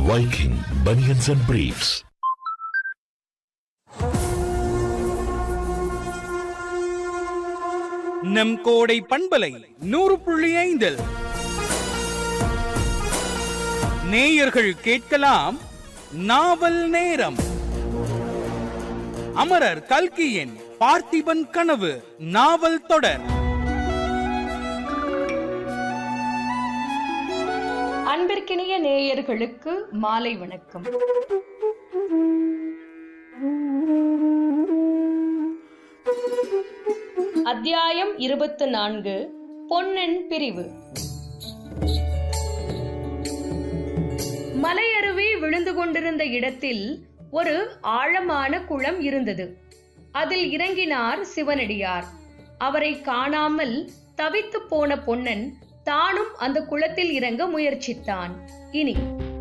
Viking Bunions and Briefs. நம் கோடை பண்பலை நூறு புள்ளி ஐந்தில் நேயர்கள் கேட்கலாம் நாவல் நேரம் அமரர் கல்கியின் பார்த்திபன் கனவு நாவல் தொடர் அன்பிற்கினிய நேயர்களுக்கு மாலை வணக்கம் அத்தியாயம் இருபத்து நான்கு பொன்னன் பிரிவு மலையருவி விழுந்து கொண்டிருந்த இடத்தில் ஒரு ஆழமான குளம் இருந்தது அதில் இறங்கினார் சிவனடியார் அவரை காணாமல் தவித்து போன பொன்னன் தானும் அந்த குளத்தில் இறங்க முயற்சித்தான் இனி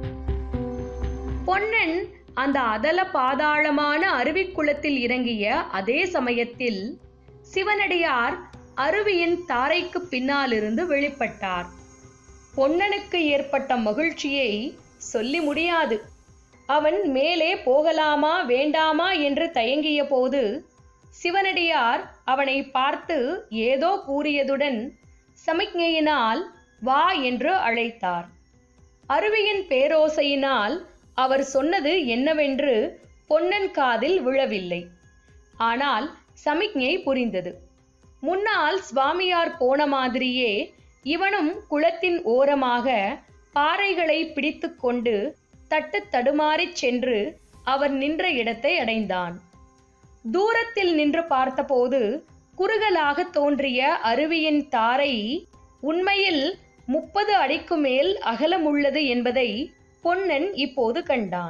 பொன்னன் அந்த அதல பாதாளமான அருவிக்குளத்தில் இறங்கிய அதே சமயத்தில் சிவனடியார் அருவியின் தாரைக்கு பின்னாலிருந்து வெளிப்பட்டார் பொன்னனுக்கு ஏற்பட்ட மகிழ்ச்சியை சொல்லி முடியாது அவன் மேலே போகலாமா வேண்டாமா என்று தயங்கிய போது சிவனடியார் அவனை பார்த்து ஏதோ கூறியதுடன் சமிக்ஞையினால் வா என்று அழைத்தார் அருவியின் பேரோசையினால் அவர் சொன்னது என்னவென்று பொன்னன் காதில் விழவில்லை ஆனால் சமிக்ஞை புரிந்தது முன்னால் சுவாமியார் போன மாதிரியே இவனும் குளத்தின் ஓரமாக பாறைகளை பிடித்துக்கொண்டு தட்டு தடுமாறிச் சென்று அவர் நின்ற இடத்தை அடைந்தான் தூரத்தில் நின்று பார்த்தபோது குறுகலாக தோன்றிய அருவியின் தாரை உண்மையில் முப்பது அடிக்கு மேல் அகலமுள்ளது என்பதை பொன்னன் இப்போது கண்டான்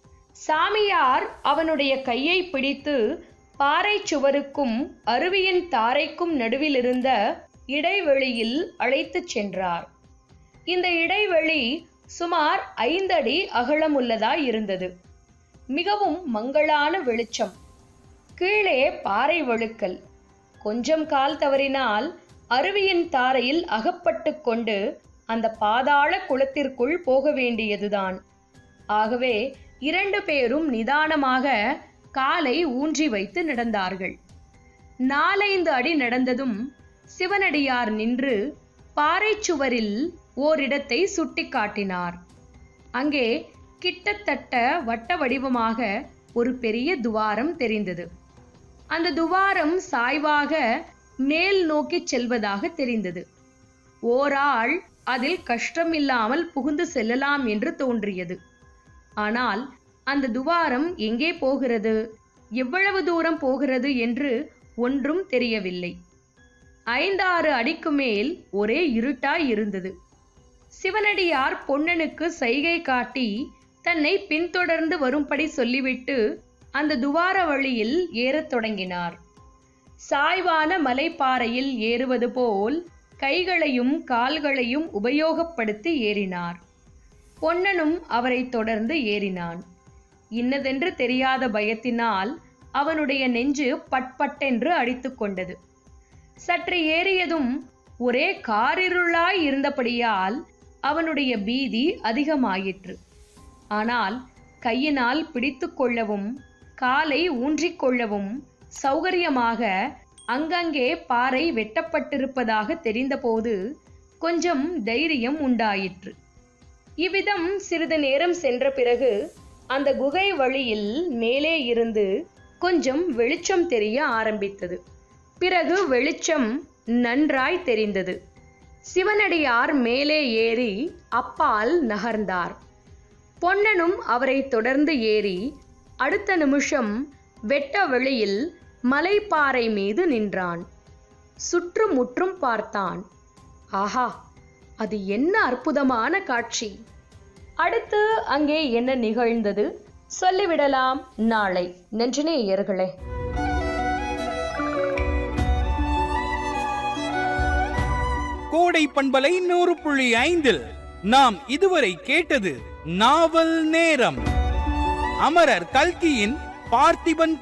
சாமியார் அவனுடைய கையை பிடித்து பாறை சுவருக்கும் அருவியின் தாரைக்கும் நடுவில் இருந்த இடைவெளியில் அழைத்துச் சென்றார் இந்த இடைவெளி சுமார் ஐந்தடி அகலமுள்ளதாய் இருந்தது மிகவும் மங்களான வெளிச்சம் கீழே பாறை வழுக்கல் கொஞ்சம் கால் தவறினால் அருவியின் தாரையில் அகப்பட்டு கொண்டு அந்த பாதாள குளத்திற்குள் போக வேண்டியதுதான் ஆகவே இரண்டு பேரும் நிதானமாக காலை ஊன்றி வைத்து நடந்தார்கள் நாலைந்து அடி நடந்ததும் சிவனடியார் நின்று பாறை சுவரில் ஓரிடத்தை சுட்டிக்காட்டினார் அங்கே கிட்டத்தட்ட வட்ட வடிவமாக ஒரு பெரிய துவாரம் தெரிந்தது அந்த துவாரம் சாய்வாக மேல் நோக்கி செல்வதாக தெரிந்தது ஓராள் அதில் கஷ்டமில்லாமல் புகுந்து செல்லலாம் என்று தோன்றியது ஆனால் அந்த துவாரம் எங்கே போகிறது எவ்வளவு தூரம் போகிறது என்று ஒன்றும் தெரியவில்லை ஐந்தாறு அடிக்கு மேல் ஒரே இருட்டாய் இருந்தது சிவனடியார் பொன்னனுக்கு சைகை காட்டி தன்னை பின்தொடர்ந்து வரும்படி சொல்லிவிட்டு அந்த துவார வழியில் ஏறத் தொடங்கினார் சாய்வான மலைப்பாறையில் ஏறுவது போல் கைகளையும் கால்களையும் உபயோகப்படுத்தி ஏறினார் பொன்னனும் அவரை தொடர்ந்து ஏறினான் இன்னதென்று தெரியாத பயத்தினால் அவனுடைய நெஞ்சு பட்பட்டென்று அடித்துக் கொண்டது சற்று ஏறியதும் ஒரே காரிருளாய் இருந்தபடியால் அவனுடைய பீதி அதிகமாயிற்று ஆனால் கையினால் பிடித்து கொள்ளவும் காலை ஊன்றிக் கொள்ளவும் சௌகரியமாக அங்கங்கே பாறை வெட்டப்பட்டிருப்பதாக தெரிந்தபோது கொஞ்சம் தைரியம் உண்டாயிற்று இவ்விதம் சிறிது நேரம் சென்ற பிறகு அந்த குகை வழியில் மேலே இருந்து கொஞ்சம் வெளிச்சம் தெரிய ஆரம்பித்தது பிறகு வெளிச்சம் நன்றாய் தெரிந்தது சிவனடியார் மேலே ஏறி அப்பால் நகர்ந்தார் பொன்னனும் அவரை தொடர்ந்து ஏறி அடுத்த நிமிஷம் வெட்ட வெளியில் மலைப்பாறை மீது நின்றான் சுற்றுமுற்றும் பார்த்தான் ஆஹா அது என்ன அற்புதமான காட்சி அடுத்து அங்கே என்ன நிகழ்ந்தது சொல்லிவிடலாம் நாளை நெஞ்சநேயர்களே கோடை பண்பலை நூறு புள்ளி ஐந்தில் நாம் இதுவரை கேட்டது நாவல் நேரம் அமரர் கல்கியின் பார்த்திபன்